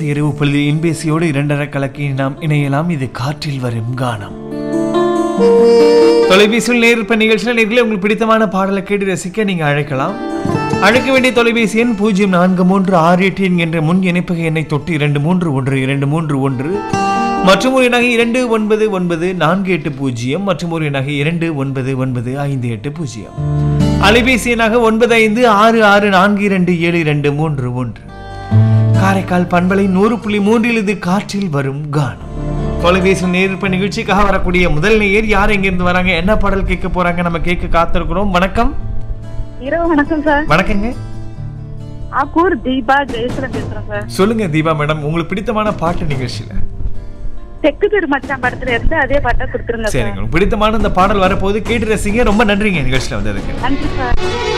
இரவு பொழுது இன்பேசியோடு இரண்டரை கலக்கி நாம் இணையலாம் இது காற்றில் வரும் கானம் தொலைபேசியில் நேர்ப்ப நிகழ்ச்சியில் நேர்களே உங்களுக்கு பிடித்தமான பாடலை கேட்டு ரசிக்க நீங்க அழைக்கலாம் அழைக்க வேண்டிய தொலைபேசி எண் பூஜ்ஜியம் நான்கு மூன்று ஆறு எட்டு என்கின்ற முன் இணைப்பக எண்ணை தொட்டு இரண்டு மூன்று ஒன்று இரண்டு மூன்று ஒன்று மற்றும் ஒரு நகை இரண்டு ஒன்பது ஒன்பது நான்கு எட்டு பூஜ்ஜியம் மற்றும் ஒரு நகை இரண்டு ஒன்பது ஒன்பது ஐந்து எட்டு பூஜ்ஜியம் அலைபேசி எண்ணாக ஒன்பது ஐந்து ஆறு ஆறு நான்கு இரண்டு ஏழு இரண்டு மூன்று ஒன்று காரைக்கால் பண்பலை நூறு புள்ளி மூன்றில் இது காற்றில் வரும் கானம் தொலைபேசி நேரிற்ப நிகழ்ச்சிக்காக வரக்கூடிய முதல் நேயர் யார் எங்கிருந்து வராங்க என்ன பாடல் கேட்க போறாங்க நம்ம கேட்க காத்திருக்கிறோம் வணக்கம் இரவு வணக்கம் சார் வணக்கங்க ஆக்கூர் தீபா ஜெயசுரன் பேசுறேன் சார் சொல்லுங்க தீபா மேடம் உங்களுக்கு பிடித்தமான பாட்டு நிகழ்ச்சியில தெற்கு தெரு மச்சான் படத்துல இருந்து அதே பாட்டை கொடுத்துருங்க சார் சரிங்க உங்களுக்கு பிடித்தமான இந்த பாடல் வரப்போது கேட்டு ரசிங்க ரொம்ப நன்றிங்க நிகழ்ச்சியில வந்ததுக்கு நன்றி சார்